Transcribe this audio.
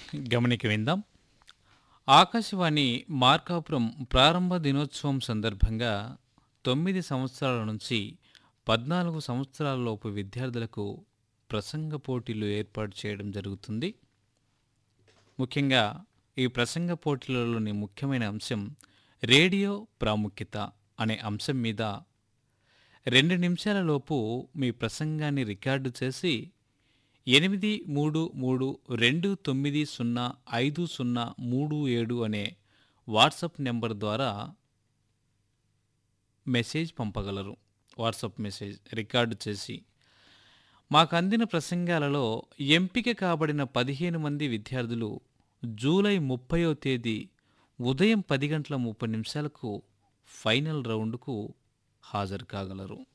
గమనిక విందాం ఆకాశవాణి మార్కాపురం ప్రారంభ దినోత్సవం సందర్భంగా తొమ్మిది సంవత్సరాల నుంచి పద్నాలుగు సంవత్సరాలలోపు విద్యార్థులకు ప్రసంగ పోటీలు ఏర్పాటు చేయడం జరుగుతుంది ముఖ్యంగా ఈ ప్రసంగ పోటీలలోని ముఖ్యమైన అంశం రేడియో ప్రాముఖ్యత అనే అంశం మీద రెండు నిమిషాల లోపు మీ ప్రసంగాన్ని రికార్డు చేసి ఎనిమిది మూడు మూడు రెండు తొమ్మిది సున్నా ఐదు సున్నా మూడు ఏడు అనే వాట్సాప్ నెంబర్ ద్వారా మెసేజ్ పంపగలరు వాట్సాప్ మెసేజ్ రికార్డు చేసి మాకు అందిన ప్రసంగాలలో ఎంపిక కాబడిన పదిహేను మంది విద్యార్థులు జూలై ముప్పయో తేదీ ఉదయం పది గంటల ముప్పై నిమిషాలకు ఫైనల్ రౌండ్కు హాజరు కాగలరు